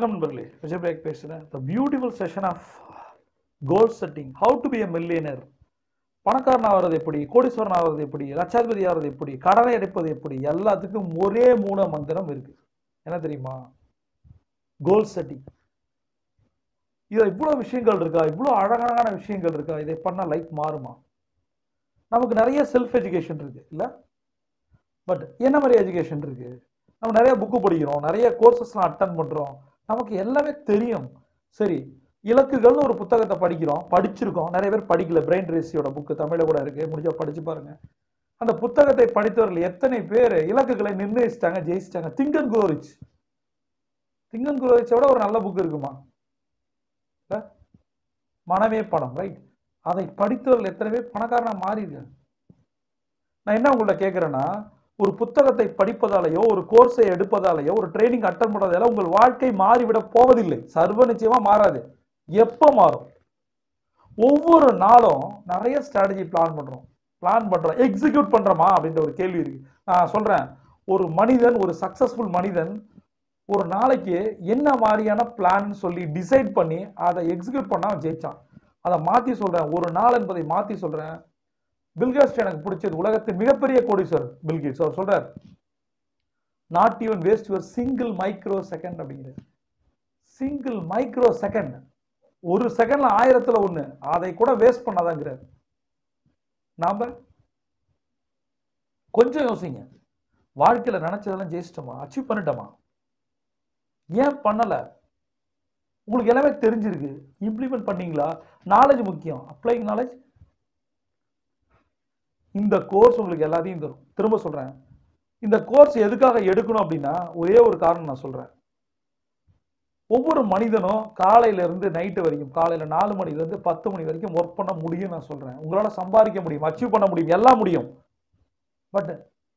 வணக்கம் நண்பர்களே விஜய் பிரேக் பேசுகிறேன் the beautiful session of goal setting how to be a millionaire பணக்காரன் ஆகிறது எப்படி கோடீஸ்வரன் ஆகிறது எப்படி லட்சாதிபதி ஆகிறது எப்படி கடனை அடைப்பது எப்படி எல்லாத்துக்கும் ஒரே மூல மந்திரம் இருக்கு என்ன தெரியுமா கோல் செட்டிங் இதில் இவ்வளோ விஷயங்கள் இருக்கா இவ்வளோ அழகான விஷயங்கள் இருக்கா இதை பண்ணால் லைஃப் மாறுமா நமக்கு நிறைய செல்ஃப் எஜுகேஷன் இருக்கு இல்லை பட் என்ன மாதிரி எஜுகேஷன் இருக்கு நம்ம நிறைய புக்கு படிக்கிறோம் நிறைய கோர்சஸ்லாம் அட்டன் பண்ணுறோம் நமக்கு எல்லாமே தெரியும் சரி இலக்குகள்னு ஒரு புத்தகத்தை படிக்கிறோம் படிச்சிருக்கோம் நிறைய பேர் படிக்கல பிரெயின் ரேசியோட புக்கு தமிழில் கூட இருக்கு முடிஞ்சா படிச்சு பாருங்க அந்த புத்தகத்தை படித்தவர்கள் எத்தனை பேர் இலக்குகளை நிர்ணயிச்சிட்டாங்க ஜெயிச்சிட்டாங்க திங்கன் குரோரிச் திங்கன் குரோரிச்சை விட ஒரு நல்ல புக் இருக்குமா இல்ல? மனமே பணம் ரைட் அதை படித்தவர்கள் எத்தனை பேர் பணக்காரனா மாறிடுறாங்க நான் என்ன உங்கள்ட்ட கேட்குறேன்னா ஒரு புத்தகத்தை படிப்பதாலேயோ ஒரு கோர்ஸை எடுப்பதாலேயோ ஒரு ட்ரைனிங் அட்டன் பண்ணுறதால உங்கள் வாழ்க்கை மாறிவிட போவதில்லை சர்வ நிச்சயமா மாறாது எப்போ மாறும் ஒவ்வொரு நாளும் நிறைய ஸ்ட்ராட்டஜி பிளான் பண்றோம் பிளான் பண்றோம் எக்ஸிக்யூட் பண்றோமா அப்படின்ற ஒரு கேள்வி இருக்கு நான் சொல்றேன் ஒரு மனிதன் ஒரு சக்சஸ்ஃபுல் மனிதன் ஒரு நாளைக்கு என்ன மாதிரியான பிளான் சொல்லி டிசைட் பண்ணி அதை எக்ஸிக்யூட் பண்ணா அவன் ஜெயிச்சான் அதை மாத்தி சொல்றேன் ஒரு நாள் என்பதை மாத்தி சொல்றேன் பில்கேட்ஸ் எனக்கு பிடிச்சது உலகத்தின் மிகப்பெரிய கோடீஸ்வரர் பில்கேட்ஸ் அவர் சொல்றார் not even waste your single micro second அப்படிங்கிறது சிங்கிள் மைக்ரோ செகண்ட் ஒரு செகண்ட்ல ஆயிரத்துல ஒண்ணு அதை கூட வேஸ்ட் பண்ணாதாங்கிறார் நாம கொஞ்சம் யோசிங்க வாழ்க்கையில நினைச்சதெல்லாம் ஜெயிச்சிட்டோமா அச்சீவ் பண்ணிட்டோமா ஏன் பண்ணல உங்களுக்கு எல்லாமே தெரிஞ்சிருக்கு இம்ப்ளிமெண்ட் பண்ணீங்களா நாலேஜ் முக்கியம் அப்ளைங் நாலேஜ் இந்த கோர்ஸ் உங்களுக்கு எல்லாத்தையும் தரும் திரும்ப சொல்றேன் இந்த கோர்ஸ் எதுக்காக எடுக்கணும் அப்படின்னா ஒரே ஒரு காரணம் நான் சொல்றேன் ஒவ்வொரு மனிதனும் காலையில இருந்து நைட்டு வரைக்கும் காலையில நாலு மணில இருந்து பத்து மணி வரைக்கும் ஒர்க் பண்ண முடியும் நான் சொல்றேன் உங்களால சம்பாதிக்க முடியும் அச்சீவ் பண்ண முடியும் எல்லாம் முடியும் பட்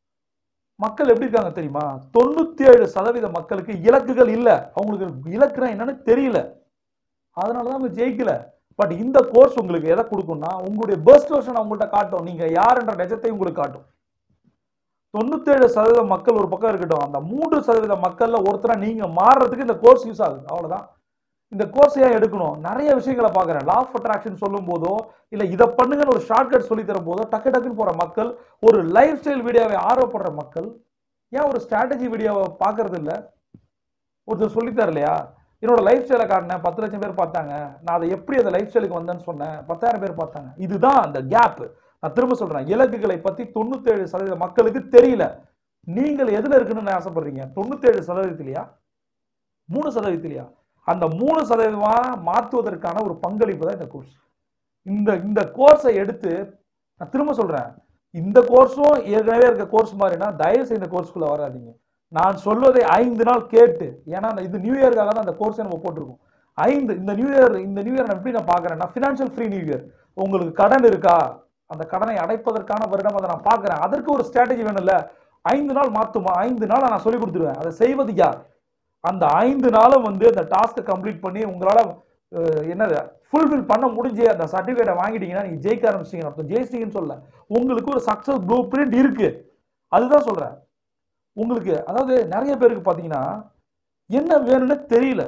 மக்கள் எப்படி இருக்காங்க தெரியுமா தொண்ணூத்தி ஏழு சதவீத மக்களுக்கு இலக்குகள் இல்ல அவங்களுக்கு இலக்குனா என்னன்னு தெரியல அதனாலதான் அவங்க ஜெயிக்கல பட் இந்த கோர்ஸ் உங்களுக்கு எதை கொடுக்கும்னா உங்களுடைய பெஸ்ட் வெர்ஷன் அவங்கள்ட்ட காட்டும் நீங்க யார் என்ற நிஜத்தை உங்களுக்கு காட்டும் தொண்ணூத்தேழு சதவீத மக்கள் ஒரு பக்கம் இருக்கட்டும் அந்த மூன்று சதவீத மக்கள்ல ஒருத்தரா நீங்க மாறுறதுக்கு இந்த கோர்ஸ் யூஸ் ஆகுது அவ்வளவுதான் இந்த கோர்ஸ் ஏன் எடுக்கணும் நிறைய விஷயங்களை பார்க்குறேன் லா ஆஃப் அட்ராக்ஷன் சொல்லும் போதோ இல்லை இதை பண்ணுங்கன்னு ஒரு ஷார்ட்கட் சொல்லி தரும் போதோ டக்கு டக்குன்னு போற மக்கள் ஒரு லைஃப் ஸ்டைல் வீடியோவை ஆர்வப்படுற மக்கள் ஏன் ஒரு ஸ்ட்ராட்டஜி வீடியோவை பார்க்கறது இல்ல ஒருத்தர் சொல்லித்தர இல்லையா என்னோட லைஃப் ஸ்டைலை காட்டினேன் பத்து லட்சம் பேர் பார்த்தாங்க நான் அதை எப்படி அந்த லைஃப் ஸ்டைலுக்கு வந்தேன்னு சொன்னேன் பத்தாயிரம் பேர் பார்த்தாங்க இதுதான் அந்த கேப் நான் திரும்ப சொல்றேன் இலக்குகளை பத்தி தொண்ணூத்தேழு சதவீத மக்களுக்கு தெரியல நீங்கள் எதுல இருக்குன்னு ஆசைப்படுறீங்க தொண்ணூத்தேழு சதவீதத்திலையா மூணு சதவீதத்திலையா அந்த மூணு சதவீதமா மாற்றுவதற்கான ஒரு பங்களிப்பு தான் இந்த கோர்ஸ் இந்த இந்த கோர்ஸை எடுத்து நான் திரும்ப சொல்றேன் இந்த கோர்ஸும் ஏற்கனவே இருக்க கோர்ஸ் மாதிரினா தயவு செய்து இந்த கோர்ஸ்க்குள்ள வராதீங்க நான் சொல்வதை ஐந்து நாள் கேட்டு ஏன்னா இது நியூ இயர்க்காக தான் அந்த கோர்ஸை நம்ம போட்டிருக்கோம் ஐந்து இந்த நியூ இயர் இந்த நியூ இயர் நான் எப்படி நான் பார்க்குறேன்னா ஃபினான்ஷியல் ஃப்ரீ நியூ இயர் உங்களுக்கு கடன் இருக்கா அந்த கடனை அடைப்பதற்கான வருடம் அதை நான் பார்க்குறேன் அதற்கு ஒரு ஸ்ட்ராட்டஜி வேணும்ல ஐந்து நாள் மாத்துமா ஐந்து நாள் நான் சொல்லி கொடுத்துருவேன் அதை செய்வது யார் அந்த ஐந்து நாளும் வந்து அந்த டாஸ்க்கை கம்ப்ளீட் பண்ணி உங்களால் என்னது ஃபுல்ஃபில் பண்ண முடிஞ்சு அந்த சர்டிஃபிகேட்டை வாங்கிட்டீங்கன்னா நீங்கள் ஜெயிக்க ஆரம்பிச்சிங்க அர்த்தம் ஜெயிச்சிங்கன்னு சொல்ல உங்களுக்கு ஒரு சக்ஸஸ் ப்ளூ பிரிண்ட் இருக்கு அதுதான் சொல்கிறேன் உங்களுக்கு அதாவது நிறைய பேருக்கு பார்த்தீங்கன்னா என்ன வேணும்னு தெரியல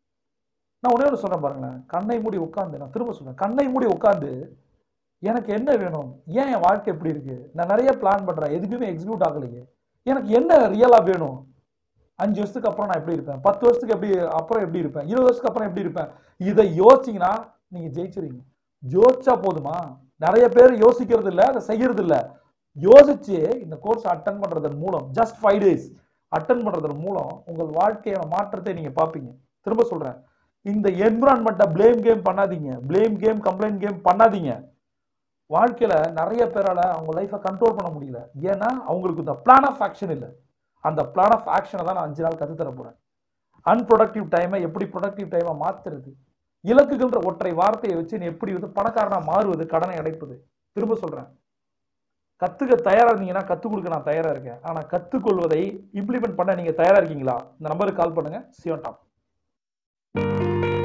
நான் ஒரே ஒரு சொல்றேன் பாருங்களேன் கண்ணை மூடி உட்காந்து நான் திரும்ப சொல்றேன் கண்ணை மூடி உட்காந்து எனக்கு என்ன வேணும் ஏன் என் வாழ்க்கை எப்படி இருக்கு நான் நிறைய பிளான் பண்றேன் எதுக்குமே எக்ஸிக்யூட் ஆகலையே எனக்கு என்ன ரியலா வேணும் அஞ்சு வருஷத்துக்கு அப்புறம் நான் எப்படி இருப்பேன் பத்து வருஷத்துக்கு எப்படி அப்புறம் எப்படி இருப்பேன் இருபது வருஷத்துக்கு அப்புறம் எப்படி இருப்பேன் இதை யோசிச்சீங்கன்னா நீங்க ஜெயிச்சிருவீங்க யோசிச்சா போதுமா நிறைய பேர் யோசிக்கிறது இல்லை அதை செய்யறது இல்லை யோசிச்சு இந்த கோர்ஸ் அட்டன் பண்றதன் மூலம் ஜஸ்ட் ஃபைவ் டேஸ் அட்டன் பண்றதன் மூலம் உங்கள் வாழ்க்கையோட மாற்றத்தை நீங்க பார்ப்பீங்க திரும்ப சொல்றேன் இந்த என்விரான்மெண்ட்டை பிளேம் கேம் பண்ணாதீங்க பிளேம் கேம் கம்ப்ளைண்ட் கேம் பண்ணாதீங்க வாழ்க்கையில நிறைய பேரால அவங்க லைஃப்பை கண்ட்ரோல் பண்ண முடியல ஏன்னா அவங்களுக்கு இந்த பிளான் ஆஃப் ஆக்ஷன் இல்லை அந்த பிளான் ஆஃப் ஆக்ஷனை தான் நான் அஞ்சு நாள் கற்றுத் தர போறேன் அன்ப்ரொடக்டிவ் டைமை எப்படி ப்ரொடக்டிவ் டைமை மாத்துறது இலக்குகள்ன்ற ஒற்றை வார்த்தையை வச்சு நீ எப்படி வந்து பணக்காரனா மாறுவது கடனை அடைப்பது திரும்ப சொல்றேன் கத்துக்க தயாரா இருந்தீங்கன்னா கத்துக் கொடுக்க நான் தயாரா இருக்கேன் ஆனா கத்துக்கொள்வதை இம்ப்ளிமெண்ட் பண்ண நீங்க தயாரா இருக்கீங்களா இந்த நம்பருக்கு கால் பண்ணுங்க சிவன் டாப்